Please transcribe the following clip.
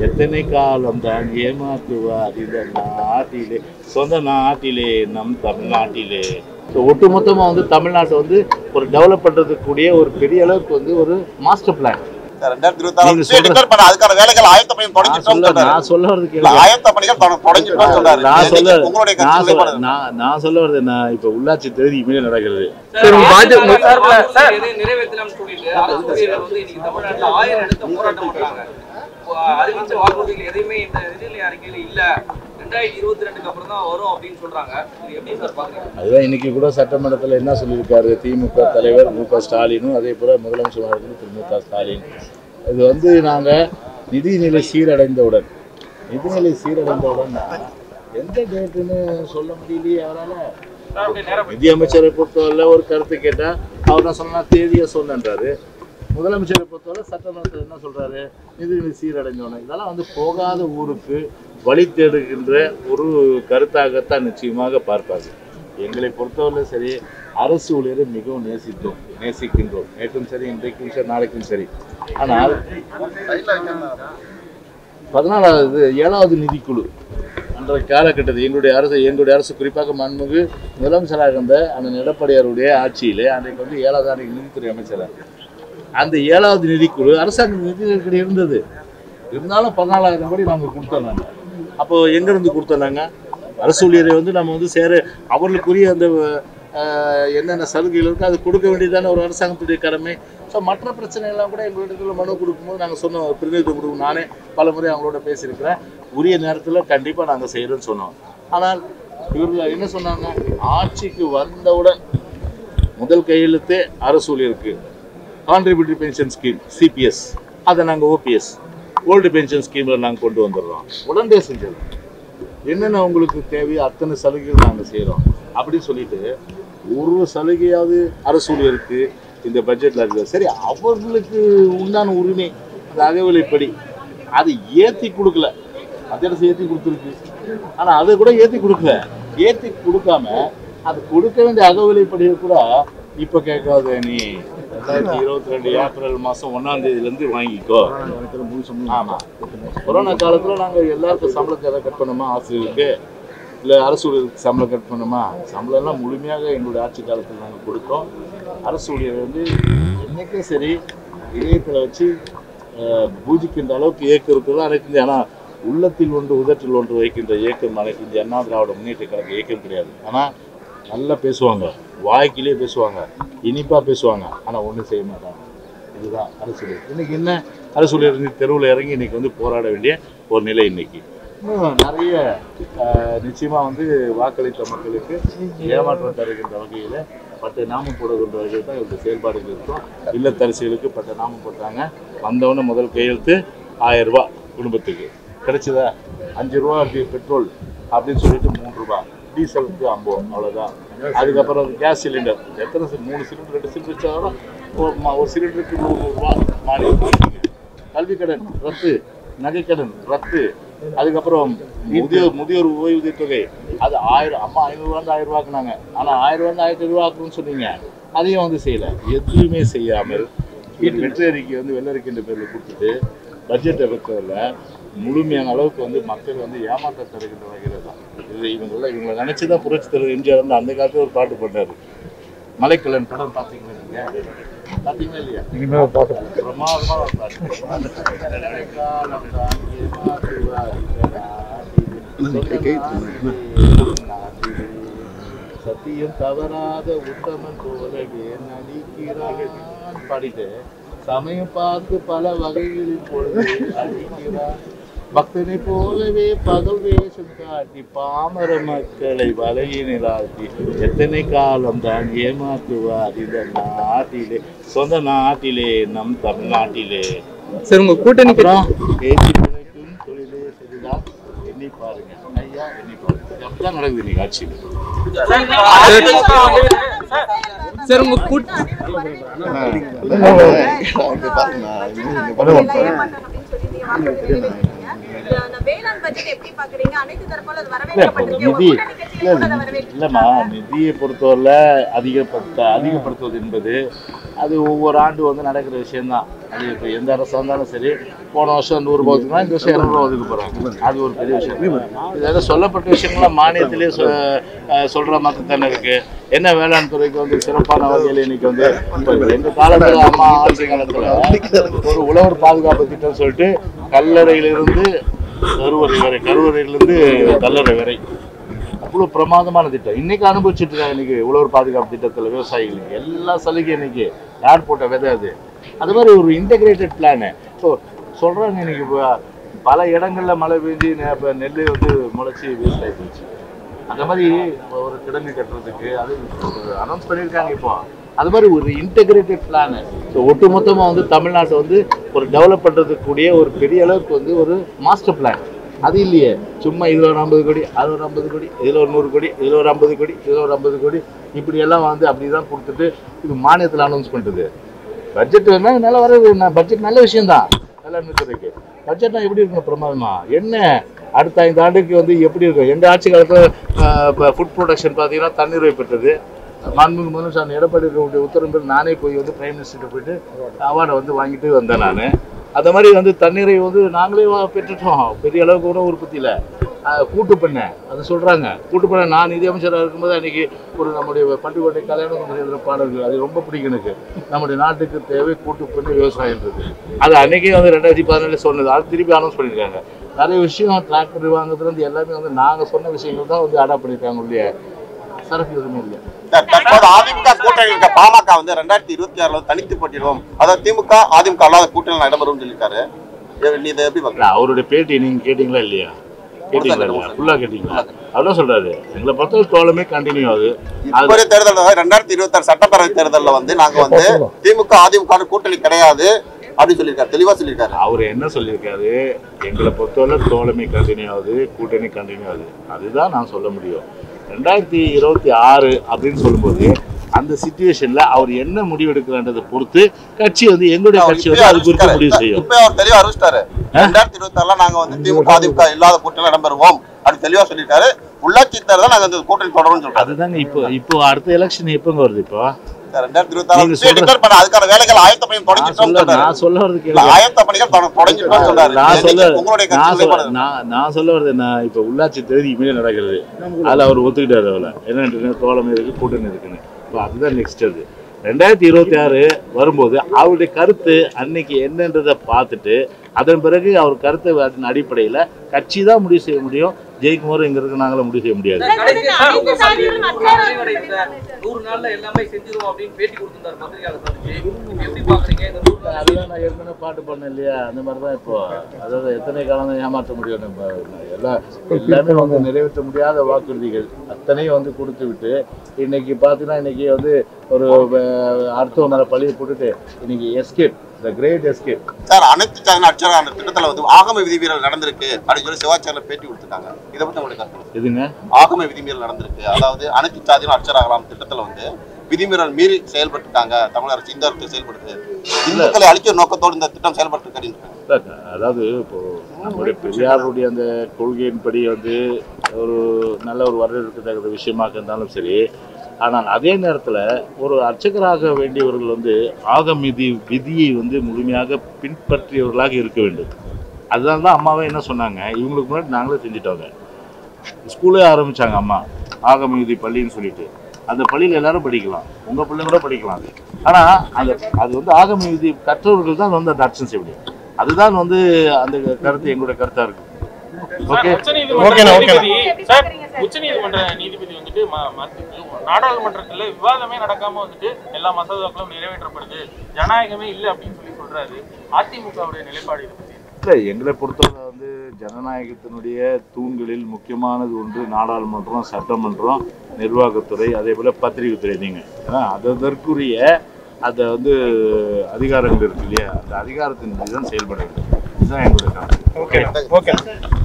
எத்தனை காலம் தான் ஏமாற்றுவார் இந்த நாட்டிலே சொந்த நாட்டிலே நம் தமிழ்நாட்டிலே ஸோ ஒட்டுமொத்தமாக வந்து தமிழ்நாட்டை வந்து ஒரு டெவலப் பண்ணுறதுக்கூடிய ஒரு பெரிய அளவுக்கு வந்து ஒரு மாஸ்டர் பிளான் ரெண்டாயிரத்தி இருபத்தி நீங்க சொல்ற- டிக்ளேர் பண்ண அதுக்கான வேலைகள் ஆயத்த பணி நான் தொடங்கிட்டோம் சொல்ல சொல்றாரு நான் சொல்ல வர்றது இல்ல, கேளுங்க ஆயத்த பணிகள் தொட- தொடங்கிட்டோம் சொல்றாரு நான் இது சொல்ல உங்களுடைய நான் கட்சி சொல்ல நிலைப்பாடு நான் நான் சொல்ல வர்றது நான் இப்போ உள்ளாட்சி தேதி இனிமேல் நடக்கிறது சார், பாஜக பாஜக சார்பில் சார்பில் எது நிறைவேற்றலாம்னு சொல்லிட்டு அரசு ஊழியர்கள் வந்து இன்னைக்கு தமிழ்நாட்டுல ஆயிரம் இடத்த போராட்டம் பண்றாங்க இப்போ அறிவிச்ச வாக்குறுதிகள் எதுவுமே இந்த நிதிநிலை அறிக்கையில இல்ல ரெண்டாயிரத்தி இருபத்தி ரெண்டுக்கு அப்புறம் தான் வரும் அப்படின்னு சொல்றாங்க இது எப்படி சார் பாக்குறீங்க அதுதான் இன்னைக்கு கூட சட்டமன்றத்தில் என்ன சொல்லியிருக்காரு திமுக தலைவர் மு க ஸ்டாலினும் அதே போல முதலமைச்சர் திரு மு க ஸ்டாலின் இது வந்து நாங்கள் நிதிநிலை சீரடைந்தவுடன் நிதிநிலை சீரடைந்தவுடன் எந்த டேட்டுன்னு சொல்ல முடியலையே அவரால் நிதி அமைச்சரை பொறுத்தவரை ஒரு கருத்து கேட்டால் அவர் என்ன சொன்னா தேதியை சொல்லுன்றாரு முதலமைச்சரை பொறுத்தவரை சட்டமன்றத்தில் என்ன சொல்றாரு நிதிநிலை சீரடைந்தோன்னு இதெல்லாம் வந்து போகாத ஊருக்கு வழி தேடுகின்ற ஒரு கருத்தாகத்தான் நிச்சயமாக பார்ப்பாங்க எங்களை பொறுத்தவரை சரி அரசு ஊழியரை மிகவும் நேசித்தோம் நேசிக்கின்றோம் நேற்றும் சரி இன்றைக்கும் சரி நாளைக்கும் சரி ஆனால் பதினாலாவது ஏழாவது நிதிக்குழு அன்றைய காலகட்டத்தில் எங்களுடைய அரசு எங்களுடைய அரசு குறிப்பாக மாண்புமிகு முதலமைச்சராக இருந்த அண்ணன் எடப்பாடியாருடைய ஆட்சியிலே அன்றைக்கு வந்து ஏழாவது அன்றைக்கு நிதித்துறை அமைச்சர் அந்த ஏழாவது நிதிக்குழு அரசாங்க நிதி நெருக்கடி இருந்தது இருந்தாலும் பதினாலாயிரம் கோடி நாங்கள் கொடுத்தோம் நாங்கள் அப்போ எங்கேருந்து கொடுத்தோம் நாங்கள் அரசு ஊழியரை வந்து நம்ம வந்து சேர அவர்களுக்குரிய அந்த அஹ், என்னென்ன சலுகைகள் இருக்கோ அது கொடுக்க வேண்டியதான ஒரு அரசாங்கத்துடைய கடமை ஸோ மற்ற பிரச்சனைகள்லாம் கூட எங்களிடத்துல மனு கொடுக்கும்போது நாங்கள் சொன்னோம் பிரதிநிதித்துவம் கொடுக்கும் நானே பல முறை அவங்களோட பேசியிருக்கிறேன் உரிய நேரத்தில் கண்டிப்பாக நாங்கள் செய்கிறோன்னு சொன்னோம் ஆனால் இவர்கள் என்ன சொன்னாங்க ஆட்சிக்கு வந்தவுடன் முதல் கையெழுத்தே அரசு ஊழியருக்கு கான்ட்ரிபியூட்டரி பென்ஷன் ஸ்கீம் சிபிஎஸ் அதை நாங்கள் ஓபிஎஸ் ஓல்டு பென்ஷன் ஸ்கீமில் நாங்கள் கொண்டு வந்துடுறோம் உடனே செஞ்சது என்னென்ன உங்களுக்கு தேவையோ அத்தனை சலுகைகள் நாங்கள் செய்கிறோம் அப்படின்னு சொல்லிட்டு ஒரு சலுகையாவது அரசு ஊழியருக்கு இந்த பட்ஜெட்டில் இருக்குது சரி அவர்களுக்கு உண்டான உரிமை அந்த அகவிலைப்படி அது ஏற்றி கொடுக்கல மத்திய அரசு ஏற்றி கொடுத்துருக்கு ஆனால் அதை கூட ஏற்றி கொடுக்கல ஏற்றி கொடுக்காம அது கொடுக்க வேண்டிய அகவிலைப்படியை கூட இப்போ கேட்காத நீ ரெண்டாயிரத்தி இருபத்தி ரெண்டு ஏப்ரல் மாதம் ஒன்றாம் தேதியிலேருந்து வாங்கிக்கோ ஆமாம் கொரோனா காலத்தில் நாங்கள் எல்லாருக்கும் சம்பளத்தை எதாவது கட் பண்ணுமா ஆசிரியருக்கு இல்லை அரசு ஊழியருக்கு சம்பளம் கட் பண்ணுமா சம்பளம்லாம் முழுமையாக எங்களுடைய ஆட்சி காலத்தில் நாங்கள் கொடுத்தோம் அரசு ஊழியர் வந்து என்றைக்கும் சரி இதயத்தில் வச்சு அஹ், பூஜிக்கின்ற அளவுக்கு இயக்கம் இருக்கிறதா அனைத்து இந்திய ஆனால் உள்ளத்தில் ஒன்று உதட்டில் ஒன்று வைக்கின்ற இயக்கம் அனைத்து இந்திய அண்ணா திராவிட முன்னேற்ற கழக இயக்கம் கிடையாது ஆனால் நல்லா பேசுவாங்க வாய்க்கிலே பேசுவாங்க இனிப்பாக பேசுவாங்க ஆனால் ஒன்றும் செய்ய மாட்டாங்க இதுதான் அரசு ஊழியர் இன்னைக்கு என்ன அரசு ஊழியர் இன்னைக்கு தெருவில் இறங்கி இன்னைக்கு வந்து போராட வேண்டிய ஒரு நிலை இன்னைக்கு இன்னும் நிறைய ஆஹ், நிச்சயமா வந்து வாக்களித்த மக்களுக்கு ஏமாற்றம் தருகின்ற வகையில் பட்ட நாமம் போடுகின்ற வகையில் தான் இவருடைய செயல்பாடுகள் இருக்கும் இல்லத்தரசிகளுக்கு பட்ட நாமம் போட்டாங்க வந்தவொடனே முதல் கையெழுத்து ஆயிரம் ரூபாய் குடும்பத்துக்கு கிடைச்சதா அஞ்சு ரூபா இருக்கு பெட்ரோல் அப்படின்னு சொல்லிட்டு மூணு ரூபாய் டீசலுக்கு ஐம்பது அவ்வளோதான் அதுக்கப்புறம் கேஸ் சிலிண்டர் எத்தனை சி- மூணு சிலிண்டர் ரெண்டு சிலிண்டர் வச்சாலும் ஒரு மா- ஒரு சிலிண்டருக்கு நூறு ரூபா மானியம் கொடுத்தீங்க. கல்வி கடன் ரத்து நகைக்கடன் ரத்து அதுக்கப்புறம் முதியோர் முதியோர் ஓய்வூதிய தொகை அது ஆயிரம் அம்மா ஐநூறுரூவா ஆயிரம் ரூபாக்குனாங்க ஆனால் ஆயிரம் ரூபா ஆயிரத்தி ரூபா ஆக்கணும்னு சொன்னீங்க அதையும் வந்து செய்யலை எதுவுமே செய்யாமல் இது வெற்றி அறிக்கை வந்து வெள்ளறிக்கைன்ற பேரில் கொடுத்துட்டு பட்ஜெட்டை பொறுத்தவரையில் முழுமையான அளவுக்கு வந்து மக்கள் வந்து ஏமாற்ற தருகின்ற வகையில் தான் இது இவங்கள இவங்களை நினச்சி தான் புரட்சி தலைவர் எம்ஜிஆர் வந்து அந்த காலத்துல ஒரு பாட்டு பண்ணாரு மலைக்கல்லன் படம் பார்த்தீங்களா நீங்கள் பார்த்தீங்களா இல்லையா இனிமேல் பார்க்க பிரமாதமா ஒரு பாட்டு. காலம் தான் ஏமாற்றுவார் இந்த நாட்டிலே. நாட்டிலே. சத்தியம் தவறாத உத்தமன் போலவே நடிக்கிறான் பாடிட்டு சமயம் பார்த்து பல வகைகளில் பொழுது அடிக்கிறான் பக்தனை போலவே பகல் வேஷம் காட்டி பாமர மக்களை வலையினிலாட்டி எத்தனை காலம் தான் ஏமாற்றுவார் இந்த நாட்டிலே சொந்த நாட்டிலே நம் தமிழ்நாட்டிலே சார் உங்க கூட்டணி கட்சி- அப்புறம் பேச்சு பிழைக்கும் தொழிலே சரிதான் எண்ணி பாருங்க ஐயா எண்ணி பாருங்க இது அப்படிதான் நடக்குது இன்னைக்கு ஆட்சியில் சார் உங்க கூட் வேளாண் பட்ஜெட் எப்படி பாக்குறீங்க அனைத்து தரப்பால அது இல்ல, இப்போ வரவேற்கப்பட்டிருக்கு நிதி கூட்டணி கட்சியில கூட அதை இல்ல, வரவேற்க இல்லைம்மா நிதியை பொறுத்தவரை அதிகப்படுத்த அதிகப்படுத்துவது என்பது அது ஒவ்வொரு ஆண்டு வந்து நடக்கிற விஷயம்தான் அது இப்போ எந்த அரசாக இருந்தாலும் சரி போன வருஷம் நூறு ஒதுக்குனா இந்த வருஷம் இரநூறுவா ஒதுக்க போகிறாங்க அது ஒரு பெரிய விஷயம் இதில் சொல்லப்பட்ட விஷயங்கள்லாம் மானியத்திலே சொ அஹ் சொல்ற மாதிரி தானே இருக்கு என்ன வேளாண் துறைக்கு வந்து சிறப்பான வகையில் இன்னைக்கு வந்து இப்போ எங்க காலத்தில் அம்மா ஆட்சி காலத்தில் ஒரு உழவர் பாதுகாப்பு திட்டம் சொல்லிட்டு கல்லறையிலிருந்து கருவறை வரை கருவறையிலிருந்து கல்லறை வரை அவ்வளோ பிரமாதமான திட்டம் இன்னைக்கு அனுபவிச்சுட்டு இருக்காங்க இன்னைக்கு உழவர் பாதுகாப்பு திட்டத்தில் விவசாயிகளுக்கு எல்லா சலுகையும் இன்னைக்கு யார் போட்ட விதை அது அது மாதிரி ஒரு இன்டகிரேட்டட் பிளானு ஸோ சொல்கிறாங்க இன்னைக்கு ப- பல இடங்கள்ல மழை பெஞ்சு நெ- இப்ப நெல் வந்து முளைச்சி வேஸ்ட் ஆகி போச்சு அந்த மாதிரி ஒரு கிடங்கு கட்டுறதுக்கு அது அனௌன்ஸ் பண்ணியிருக்காங்க இப்போ அது மாதிரி ஒரு இன்டகிரேட்டட் பிளானு ஸோ ஒட்டுமொத்தமாக வந்து தமிழ்நாட்டை வந்து ஒரு டெவலப் பண்ணுறதுக்கூடிய ஒரு பெரிய அளவுக்கு வந்து ஒரு மாஸ்டர் பிளான் அது இல்லையே சும்மா இதில் ஒரு ஐம்பது கோடி அதில் ஒரு ஐம்பது கோடி இதில் ஒரு நூறு கோடி இதில் ஒரு ஐம்பது கோடி இதில் ஒரு ஐம்பது கோடி இப்படி எல்லாம் வந்து அப்படி தான் கொடுத்துட்டு இது மானியத்தில் அனௌன்ஸ் பண்ணுறது பட்ஜெட் வேணா நல்ல வர பட்ஜெட் நல்ல விஷயம்தான் வேளாண்மை துறைக்கு பட்ஜெட்னா எப்படி இருக்கணும் பிரமாதமா என்ன அடுத்த ஐந்து ஆண்டுக்கு வந்து எப்படி இருக்கும் எந்த ஆட்சி காலத்தில் இப்போ ஃபுட் ப்ரொடக்ஷன் பார்த்தீங்கன்னா தண்ணீரை பெற்றது மாண்புமிகு முதலமைச்சர் எடப்பாடி அவருடைய உத்தரவு பேர் நானே போய் வந்து பிரைம் மினிஸ்டர்கிட்ட போயிட்டு அவார்டை வந்து வாங்கிட்டு வந்தேன் நான் அந்த மாதிரி வந்து தண்ணீரை வந்து நாங்களே வா- பெற்றுட்டோம் பெரிய அளவுக்கு கூட உற்பத்தியில் கூட்டு பண்ணை அது சொல்கிறாங்க கூட்டு பண்ணை நான் நிதி அமைச்சராக இருக்கும்போது அன்றைக்கி ஒரு நம்முடைய பட்டுக்கோட்டை கல்யாணம் எழுதுகிற பாடல்கள் அது ரொம்ப பிடிக்கும் எனக்கு நம்முடைய நாட்டுக்கு தேவை கூட்டு பண்ணி விவசாயன்றது அது அன்றைக்கே வந்து ரெண்டாயிரத்தி பதினேழு சொன்னது அது திருப்பி அனௌன்ஸ் பண்ணியிருக்காங்க நிறைய விஷயம் டிராக்டர் வாங்குறதுலேருந்து எல்லாமே வந்து நாங்கள் சொன்ன விஷயங்கள் தான் வந்து அடாப்ட் பண்ணியிருக்காங்க இல்லையா சரக்கு எதுவுமே இல்லை சார், தற்போது அதிமுக கூட்டணி இருக்க பாமக வந்து ரெண்டாயிரத்தி இருபத்தி ஆறுல தனித்து போட்டிடுவோம் அதாவது திமுக அதிமுக அல்லாத கூட்டணி நடைபெறும் சொல்லியிருக்காரு இது- நீ இதை எப்படி இல்ல, பாக்குறீங்க அவருடைய பேட்டி நீங்க கேட்டீங்களா இல்லையா கேட்டீங்களா இல்லையா ஃபுல்லா கேட்டீங்களா அதான் சொல்றாரு எங்களை பொறுத்தவரை தோழமே கண்டினியூ ஆகுது அது இப்போதைய தேர்தல் ரெண்டாயிரத்தி இருபத்தி ஆறு சட்டப்பேரவை தேர்தலில் வந்து நாங்க வந்து திமுக அதிமுக ன்னு கூட்டணி கிடையாது அப்படின்னு சொல்லியிருக்காரு தெளிவா சொல்லியிருக்காரு அவர் என்ன சொல்லியிருக்காரு எங்களை பொறுத்தவரை தோழமை கண்டினியூ ஆகுது கூட்டணி கண்டினியூ ஆகுது அதுதான் நான் சொல்ல முடியும் ரெண்டாயிரத்தி இருபத்தி ஆறு அப்படின்னு சொல்லும்போது அந்த சுச்சுவேஷன்ல அவர் என்ன முடிவு எடுக்கிறான்றதை பொறுத்து கட்சி வந்து எங்களுடைய அவர் கட்சி இப்பயே வந்து அது குறித்து முடிவு அறிவிச்சிட்டாரு. செய்யும் இப்பயே அவர் தெளிவா அறிவிச்சிட்டாரு ரெண்டாயிரத்தி இருபத்தி ஆறுல நாங்க வந்து திமுக அதிமுக இல்லாத கூட்டணி இடம்பெறுவோம் அப்படின்னு தெளிவா சொல்லியிருக்காரு உள்ளாட்சி தேர்தல் நாங்க இந்த கூட்டணி தொடரும்னு சொல்றாரு அதுதாங்க இப்போ இப்போ அடுத்த எலெக்ஷன் எப்போங்க வருது இப்போ ரெண்டாயிரத்தி இருபத்தி ஆறு நீங்க சொல்ற- டிக்ளேர் பண்ண அதுக்கான வேலைகள் ஆயத்த பணிகள் நான் தொடங்கிட்டோம் சொல்ல சொல்றாரு நான் சொல்ல வரது இல்ல, கேளுங்க ஆயத்த பணிகள் தொட- தொடங்கிட்டோம் சொல்றாரு நான் இன்னைக்கு சொல்ல உங்களுடைய நான் கட்சி சொல்ல நிலைப்பாடு நான் நான் சொல்ல வருது நான் இப்போ உள்ளாட்சி தேதி இமீடியட் நடக்கிறது அதில் அவர் ஒத்துக்கிட்டாரு அவளை என்னன்ட்டு தோழமை இருக்கு கூட்டணி இருக்குன்னு இப்போ அதுதான் நெக்ஸ்ட் அது ரெண்டாயிரத்தி இருபத்தி ஆறு வரும்போது அவருடைய கருத்து அன்னைக்கு என்னன்றதை பார்த்துட்டு அதன் பிறகு அவர் கருத்தை அதன் அடிப்படையில் கட்சி தான் முடிவு செய்ய முடியும் ஜெயிக்கும் போது இங்கே இருக்க நாங்களும் முடிவு செய்ய முடியாது கடைசியா அனைத்து உங்க சாதிகளும் பள்ளியில் அச்சாரம் நிறைவடைந்த நூறு நாள்ல எல்லாமே செஞ்சிருவோம் அப்படின்னு பேட்டி கொடுத்திருந்தாரு பத்திரிகையாளர் சந்திச்சு இப்ப எப்படி பாக்குறீங்க இந்த நூறு நாள் அதுதான் நான் ஏற்கனவே பாட்டு பண்ணேன் இல்லையா அந்த மாதிரி தான் இப்போ அதாவது எத்தனை காலம் தான் ஏமாற்ற முடியும் நம்ம எல்லாம் எல்லாமே வந்து நிறைவேற்ற முடியாத வாக்குறுதிகள் அத்தனையும் வந்து கொடுத்து விட்டு இன்னைக்கு பார்த்தீங்கன்னா இன்னைக்கு வந்து ஒரு அஹ், மருத்துவமனை பள்ளியை போட்டுட்டு இன்னைக்கு escape the great escape sir அனைத்து சாதன அச்சர அந்த திட்டத்துல வந்து ஆகம விதிமீறல் நடந்திருக்கு அப்படின்னு சொல்லி சிவாச்சாரில் பேட்டி கொடுத்துருக்காங்க இதை பத்தி உங்களுக்கு கருத்து இதுங்க ஆகம விதிமீறல் நடந்திருக்கு அதாவது அனைத்து சாதியிலும் அச்சராகலாம் திட்டத்துல வந்து விதிமீறல் மீறி செயல்பட்டுட்டாங்க தமிழக அரசு இந்த அரசு செயல்படுது இந்துக்களை அழிக்க நோக்கத்தோடு இந்த திட்டம் செயல்பட்டு இல்ல, அதாவது இப்போ நம்முடைய பெரியாருடைய அந்த கொள்கையின்படி வந்து ஒரு நல்ல ஒரு வரவேற்கத்தக்க விஷயமாக இருந்தாலும் சரி ஆனால் அதே நேரத்தில் ஒரு அர்ச்சகராக வேண்டியவர்கள் வந்து ஆகமிதி விதியை வந்து முழுமையாக பின்பற்றியவர்களாக இருக்க வேண்டும் அதனால தான் அம்மாவே என்ன சொன்னாங்க இவங்களுக்கு முன்னாடி நாங்களே செஞ்சுட்டோங்க ஸ்கூலே ஆரம்பிச்சாங்க அம்மா ஆகம விதி பள்ளின்னு சொல்லிட்டு அந்த பள்ளியில் எல்லாரும் படிக்கலாம் உங்கள் பிள்ளை கூட படிக்கலாம் அது ஆனால் அந்த அது வந்து ஆகம விதி கற்றவர்கள் தான் வந்து அந்த அர்ச்சனை செய்ய முடியும் அதுதான் வந்து அந்த கருத்து எங்களுடைய கருத்தாக இருக்கு ஓகே உச்சநீதிமன்ற ஓகேண்ணா, ஓகேண்ணா. நீதிபதி எப்படி சார் பாக்குறீங்க சார்? உச்சநீதிமன்ற நீதிபதி வந்துட்டு ம- ம- நாடாளுமன்றத்துல விவாதமே நடக்காம வந்துட்டு எல்லா மசோதாக்களும் நிறைவேற்றப்படுது ஜனநாயகமே இல்லை அப்படின்னு சொல்லி சொல்றாரு அதிமுகவுடைய நிலைப்பாடு இதை பத்தி இல்லை எங்களை பொறுத்தவரை வந்து ஜனநாயகத்தினுடைய தூண்களில் முக்கியமானது ஒன்று நாடாளுமன்றம் சட்டமன்றம் நிர்வாகத்துறை அதே போல் பத்திரிகைத்துறை நீங்கள் ஏன்னா அது அதற்குரிய அந்த வந்து அதிகாரங்கள் இருக்கு இல்லையா அந்த அதிகாரத்தின் மீது தான் செயல்பட வேண்டும் இதுதான் எங்களுடைய கருத்து ஓகே ஓகே